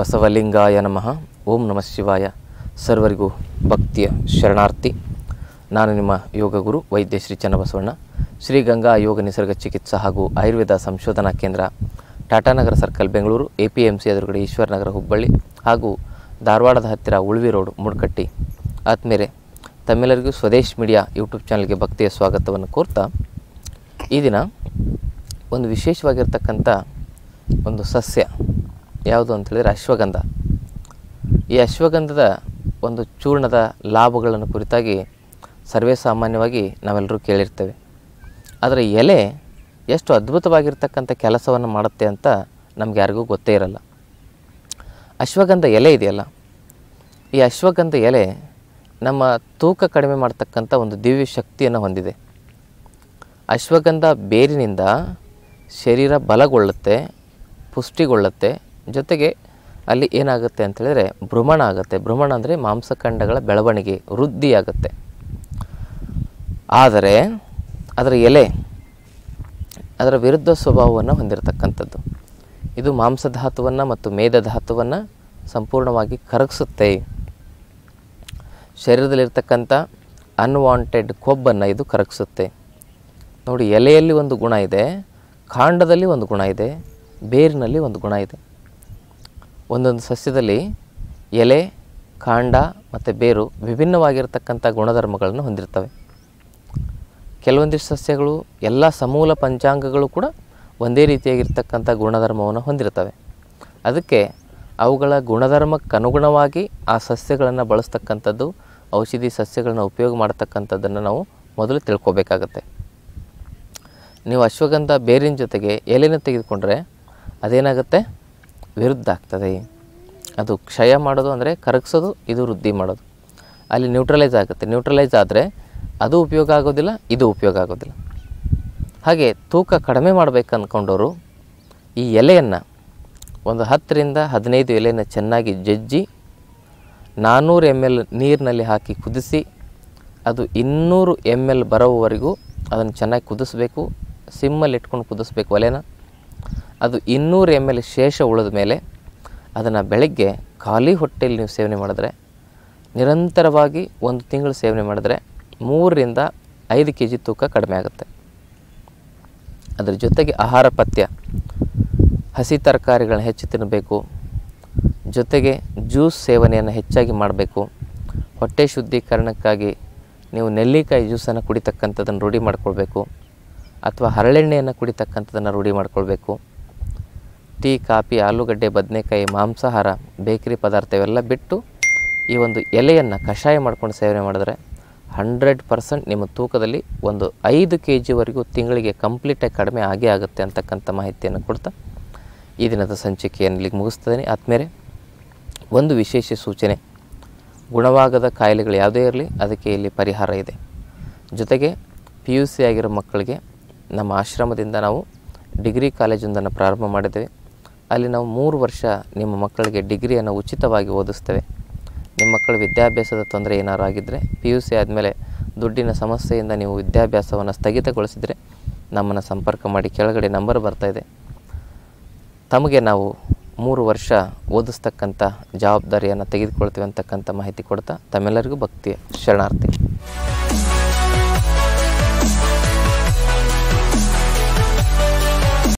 ಬಸವಲಿಂಗಾಯ ನಮಃ ಓಂ ನಮಃ ಶಿವಾಯ ಸರ್ವರಿಗೂ ಭಕ್ತಿಯ ಶರಣಾರ್ಥಿ ನಾನು ನಿಮ್ಮ ಯೋಗ ಗುರು ವೈದ್ಯ ಶ್ರೀ ಚನ್ನಬಸವಣ್ಣ ಶ್ರೀ ಗಂಗಾ ಯೋಗ ನಿಸರ್ಗ ಚಿಕಿತ್ಸಾ ಹಾಗೂ ಆಯುರ್ವೇದ ಸಂಶೋಧನಾ ಕೇಂದ್ರ Tatanagar circle Bengaluru A P M C ಎದುರುಗಡೆ ಈಶ್ವರನಗರ ಹುಬ್ಬಳ್ಳಿ ಹಾಗೂ ಧಾರವಾಡದ ಹತ್ತಿರ ಉಳ್ವಿ ರೋಡ್ ಮುಡ್ಕಟ್ಟಿ ಆದ್ಮೇಲೆ ತಮ್ಮೆಲ್ಲರಿಗೂ ಸ್ವದೇಶ್ ಮೀಡಿಯಾ ಯೂಟ್ಯೂಬ್ ಚಾನಲ್ಗೆ ಭಕ್ತಿಯ ಸ್ವಾಗತವನ್ನು ಕೋರ್ತಾ ಈ ದಿನ ಒಂದು ವಿಶೇಷವಾಗಿರ್ತಕ್ಕಂಥ ಒಂದು ಸಸ್ಯ ಯಾವುದು ಅಂತ ಹೇಳಿದರೆ ಅಶ್ವಗಂಧ ಈ ಅಶ್ವಗಂಧದ ಒಂದು ಚೂರ್ಣದ ಲಾಭಗಳನ್ನು ಕುರಿತಾಗಿ ಸರ್ವೇ ಸಾಮಾನ್ಯವಾಗಿ ನಾವೆಲ್ಲರೂ ಕೇಳಿರ್ತೇವೆ ಆದರೆ ಎಲೆ ಎಷ್ಟು ಅದ್ಭುತವಾಗಿರ್ತಕ್ಕಂಥ ಕೆಲಸವನ್ನು ಮಾಡುತ್ತೆ ಅಂತ ನಮ್ಗೆ ಯಾರಿಗೂ ಗೊತ್ತೇ ಇರಲ್ಲ ಅಶ್ವಗಂಧ ಎಲೆ ಇದೆಯಲ್ಲ ಈ ಅಶ್ವಗಂಧ ಎಲೆ ನಮ್ಮ ತೂಕ ಕಡಿಮೆ ಮಾಡ್ತಕ್ಕಂಥ ಒಂದು ದಿವ್ಯ ಶಕ್ತಿಯನ್ನು ಹೊಂದಿದೆ ಅಶ್ವಗಂಧ ಬೇರಿನಿಂದ ಶರೀರ ಬಲಗೊಳ್ಳುತ್ತೆ ಪುಷ್ಟಿಗೊಳ್ಳುತ್ತೆ ಜೊತೆಗೆ ಅಲ್ಲಿ ಏನಾಗುತ್ತೆ ಅಂತ ಹೇಳಿದ್ರೆ ಭ್ರಮಣ ಆಗುತ್ತೆ ಭ್ರಮಣ ಅಂದರೆ ಮಾಂಸಖಂಡಗಳ ಬೆಳವಣಿಗೆ ವೃದ್ಧಿಯಾಗುತ್ತೆ ಆದರೆ ಅದರ ಎಲೆ ಅದರ ವಿರುದ್ಧ ಸ್ವಭಾವವನ್ನು ಹೊಂದಿರತಕ್ಕಂಥದ್ದು ಇದು ಮಾಂಸಧಾತುವನ್ನು ಮತ್ತು ಮೇಧಧಾತುವನ್ನು ಸಂಪೂರ್ಣವಾಗಿ ಕರಗಿಸುತ್ತೆ ಶರೀರದಲ್ಲಿರ್ತಕ್ಕಂಥ ಅನ್ವಾಂಟೆಡ್ ಕೊಬ್ಬನ್ನು ಇದು ಕರಗಿಸುತ್ತೆ ನೋಡಿ ಎಲೆಯಲ್ಲಿ ಒಂದು ಗುಣ ಇದೆ ಕಾಂಡದಲ್ಲಿ ಒಂದು ಗುಣ ಇದೆ ಬೇರಿನಲ್ಲಿ ಒಂದು ಗುಣ ಇದೆ ಒಂದೊಂದು ಸಸ್ಯದಲ್ಲಿ ಎಲೆ ಕಾಂಡ ಮತ್ತು ಬೇರು ವಿಭಿನ್ನವಾಗಿರ್ತಕ್ಕಂಥ ಗುಣಧರ್ಮಗಳನ್ನು ಹೊಂದಿರ್ತವೆ ಕೆಲವೊಂದಿಷ್ಟು ಸಸ್ಯಗಳು ಎಲ್ಲ ಸಮೂಲ ಪಂಚಾಂಗಗಳು ಕೂಡ ಒಂದೇ ರೀತಿಯಾಗಿರ್ತಕ್ಕಂಥ ಗುಣಧರ್ಮವನ್ನು ಹೊಂದಿರ್ತವೆ ಅದಕ್ಕೆ ಅವುಗಳ ಗುಣಧರ್ಮಕ್ಕನುಗುಣವಾಗಿ ಆ ಸಸ್ಯಗಳನ್ನು ಬಳಸ್ತಕ್ಕಂಥದ್ದು ಔಷಧಿ ಸಸ್ಯಗಳನ್ನು ಉಪಯೋಗ ಮಾಡ್ತಕ್ಕಂಥದ್ದನ್ನು ನಾವು ಮೊದಲು ತಿಳ್ಕೊಬೇಕಾಗತ್ತೆ ನೀವು ಅಶ್ವಗಂಧ ಬೇರಿನ ಜೊತೆಗೆ ಎಲೆನ ತೆಗೆದುಕೊಂಡ್ರೆ ಅದೇನಾಗುತ್ತೆ ವಿರುದ್ಧ ಆಗ್ತದೆ ಅದು ಕ್ಷಯ ಮಾಡೋದು ಅಂದರೆ ಕರಗಿಸೋದು ಇದು ವೃದ್ಧಿ ಮಾಡೋದು ಅಲ್ಲಿ ನ್ಯೂಟ್ರಲೈಸ್ ಆಗುತ್ತೆ ನ್ಯೂಟ್ರಲೈಸ್ ಆದರೆ ಅದು ಉಪಯೋಗ ಆಗೋದಿಲ್ಲ ಇದು ಉಪಯೋಗ ಆಗೋದಿಲ್ಲ ಹಾಗೆ ತೂಕ ಕಡಿಮೆ ಮಾಡಬೇಕು ಅಂದ್ಕೊಂಡವರು ಈ ಎಲೆಯನ್ನು ಒಂದು ಹತ್ತರಿಂದ ಹದಿನೈದು ಎಲೆಯನ್ನು ಚೆನ್ನಾಗಿ ಜಜ್ಜಿ ನಾನ್ನೂರು ಎಮ್ ಎಲ್ ನೀರಿನಲ್ಲಿ ಹಾಕಿ ಕುದಿಸಿ ಅದು ಇನ್ನೂರು ಎಮ್ ಎಲ್ ಬರೋವರೆಗೂ ಅದನ್ನು ಚೆನ್ನಾಗಿ ಕುದಿಸ್ಬೇಕು ಸಿಮ್ಮಲ್ಲಿ ಇಟ್ಕೊಂಡು ಕುದಿಸ್ಬೇಕು ಒಲೆನ ಅದು ಇನ್ನೂರು ಎಮ್ ಎಲ್ ಶೇಷ ಉಳಿದ ಮೇಲೆ ಅದನ್ನು ಬೆಳಗ್ಗೆ ಖಾಲಿ ಹೊಟ್ಟೆಯಲ್ಲಿ ನೀವು ಸೇವನೆ ಮಾಡಿದ್ರೆ ನಿರಂತರವಾಗಿ ಒಂದು ತಿಂಗಳು ಸೇವನೆ ಮಾಡಿದ್ರೆ ಮೂರರಿಂದ ಐದು ಕೆ ಜಿ ತೂಕ ಕಡಿಮೆ ಆಗುತ್ತೆ ಅದರ ಜೊತೆಗೆ ಆಹಾರ ಪಥ್ಯ ಹಸಿ ತರಕಾರಿಗಳನ್ನ ಹೆಚ್ಚು ತಿನ್ನಬೇಕು ಜೊತೆಗೆ ಜ್ಯೂಸ್ ಸೇವನೆಯನ್ನು ಹೆಚ್ಚಾಗಿ ಮಾಡಬೇಕು ಹೊಟ್ಟೆ ಶುದ್ಧೀಕರಣಕ್ಕಾಗಿ ನೀವು ನೆಲ್ಲಿಕಾಯಿ ಜ್ಯೂಸನ್ನು ಕುಡಿತಕ್ಕಂಥದ್ದನ್ನು ರೂಢಿ ಮಾಡ್ಕೊಳ್ಬೇಕು ಅಥವಾ ಹರಳೆಣ್ಣೆಯನ್ನು ಕುಡಿತಕ್ಕಂಥದ್ದನ್ನು ರೂಢಿ ಮಾಡ್ಕೊಳ್ಬೇಕು ಟೀ ಕಾಫಿ ಆಲೂಗಡ್ಡೆ ಬದನೆಕಾಯಿ ಮಾಂಸಾಹಾರ ಬೇಕರಿ ಪದಾರ್ಥ ಇವೆಲ್ಲ ಬಿಟ್ಟು ಈ ಒಂದು ಎಲೆಯನ್ನು ಕಷಾಯ ಮಾಡ್ಕೊಂಡು ಸೇವನೆ ಮಾಡಿದ್ರೆ ಹಂಡ್ರೆಡ್ ಪರ್ಸೆಂಟ್ ನಿಮ್ಮ ತೂಕದಲ್ಲಿ ಒಂದು ಐದು ಕೆ ಜಿವರೆಗೂ ತಿಂಗಳಿಗೆ ಕಂಪ್ಲೀಟಾಗಿ ಕಡಿಮೆ ಆಗೇ ಆಗುತ್ತೆ ಅಂತಕ್ಕಂಥ ಮಾಹಿತಿಯನ್ನು ಕೊಡ್ತಾ ಈ ದಿನದ ಸಂಚಿಕೆಯನ್ನು ಇಲ್ಲಿಗೆ ಮುಗಿಸ್ತೇನೆ ಆದಮೇಲೆ ಒಂದು ವಿಶೇಷ ಸೂಚನೆ ಗುಣವಾಗದ ಕಾಯಿಲೆಗಳು ಯಾವುದೇ ಇರಲಿ ಅದಕ್ಕೆ ಇಲ್ಲಿ ಪರಿಹಾರ ಇದೆ ಜೊತೆಗೆ ಪಿ ಯು ಸಿ ಆಗಿರೋ ಮಕ್ಕಳಿಗೆ ನಮ್ಮ ಆಶ್ರಮದಿಂದ ನಾವು ಡಿಗ್ರಿ ಕಾಲೇಜೊಂದನ್ನು ಪ್ರಾರಂಭ ಮಾಡಿದ್ದೇವೆ ಅಲ್ಲಿ ನಾವು ಮೂರು ವರ್ಷ ನಿಮ್ಮ ಮಕ್ಕಳಿಗೆ ಡಿಗ್ರಿಯನ್ನು ಉಚಿತವಾಗಿ ಓದಿಸ್ತೇವೆ ನಿಮ್ಮ ಮಕ್ಕಳ ವಿದ್ಯಾಭ್ಯಾಸದ ತೊಂದರೆ ಏನಾರು ಆಗಿದ್ದರೆ ಪಿ ಯು ಸಿ ಆದಮೇಲೆ ದುಡ್ಡಿನ ಸಮಸ್ಯೆಯಿಂದ ನೀವು ವಿದ್ಯಾಭ್ಯಾಸವನ್ನು ಸ್ಥಗಿತಗೊಳಿಸಿದರೆ ನಮ್ಮನ್ನು ಸಂಪರ್ಕ ಮಾಡಿ ಕೆಳಗಡೆ ನಂಬರ್ ಬರ್ತಾಯಿದೆ ತಮಗೆ ನಾವು ಮೂರು ವರ್ಷ ಓದಿಸ್ತಕ್ಕಂಥ ಜವಾಬ್ದಾರಿಯನ್ನು ತೆಗೆದುಕೊಳ್ತೀವಿ ಅಂತಕ್ಕಂಥ ಮಾಹಿತಿ ಕೊಡ್ತಾ ತಮ್ಮೆಲ್ಲರಿಗೂ ಭಕ್ತಿಯ ಶರಣಾರ್ಥಿ